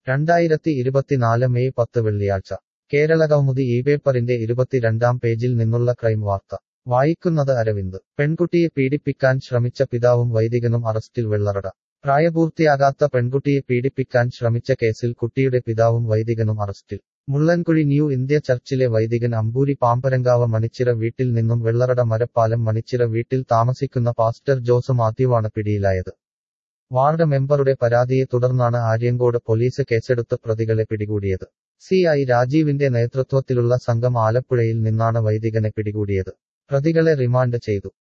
രണ്ടായിരത്തി ഇരുപത്തിനാല് മെയ് പത്ത് വെള്ളിയാഴ്ച കേരളകൗമുദി ഈ പേപ്പറിന്റെ ഇരുപത്തിരണ്ടാം പേജിൽ നിന്നുള്ള ക്രൈം വാർത്ത വായിക്കുന്നത് അരവിന്ദ് പെൺകുട്ടിയെ പീഡിപ്പിക്കാൻ ശ്രമിച്ച പിതാവും വൈദികനും അറസ്റ്റിൽ വെള്ളറട പ്രായപൂർത്തിയാകാത്ത പെൺകുട്ടിയെ പീഡിപ്പിക്കാൻ ശ്രമിച്ച കേസിൽ കുട്ടിയുടെ പിതാവും വൈദികനും അറസ്റ്റിൽ മുള്ളൻകുഴി ന്യൂ ഇന്ത്യ ചർച്ചിലെ വൈദികൻ അമ്പൂരി പാമ്പരങ്കാവ് മണിച്ചിറ വീട്ടിൽ നിന്നും വെള്ളറട മരപ്പാലം മണിച്ചിറ വീട്ടിൽ താമസിക്കുന്ന പാസ്റ്റർ ജോസ് മാത്യുവാണ് പിടിയിലായത് വാർഡ് മെമ്പറുടെ പരാതിയെ തുടർന്നാണ് ആര്യങ്കോട് പോലീസ് കേസെടുത്ത് പ്രതികളെ പിടികൂടിയത് സി ഐ രാജീവിന്റെ നേതൃത്വത്തിലുള്ള സംഘം ആലപ്പുഴയിൽ നിന്നാണ് വൈദികനെ പിടികൂടിയത് പ്രതികളെ റിമാൻഡ് ചെയ്തു